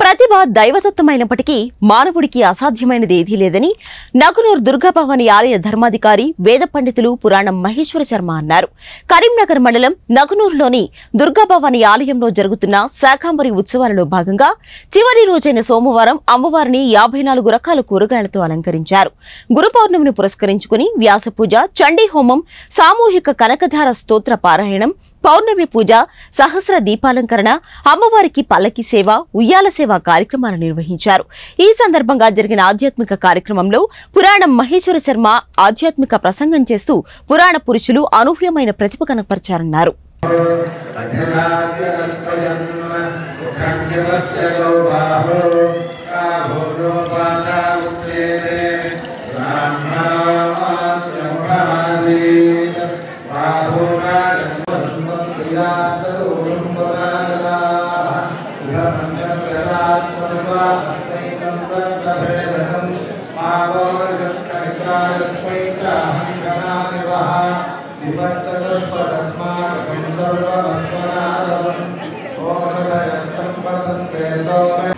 ప్రతిభ దైవతత్వమైనప్పటికీ మానవుడికి అసాధ్యమైనది ఏదీ లేదని నగునూరు దుర్గాభవాని ఆలయ ధర్మాధికారి వేద పండితులు పురాణం మహేశ్వర శర్మ అన్నారు కరీంనగర్ మండలం నగునూరులోని దుర్గాభవాని ఆలయంలో జరుగుతున్న శాకాంబరి ఉత్సవాలలో భాగంగా చివరి రోజైన సోమవారం అమ్మవారిని యాభై నాలుగు రకాల కూరగాయలతో అలంకరించారు గురు పౌర్ణమిని పురస్కరించుకుని వ్యాస పూజ చండీ హోమం సామూహిక కనకధార స్తోత్ర పారాయణం పౌర్ణమి పూజ సహస్ర దీపాలంకరణ అమ్మవారికి పల్లకి సేవ ఉయ్యాల సేవ కార్యక్రమాలు నిర్వహించారు ఈ సందర్భంగా జరిగిన ఆధ్యాత్మిక కార్యక్రమంలో పురాణం మహేశ్వర శర్మ ఆధ్యాత్మిక ప్రసంగం చేస్తూ పురాణ పురుషులు అనూహ్యమైన ప్రతిభ కనపరిచారన్నారు ఓషధయస్తంపదంతే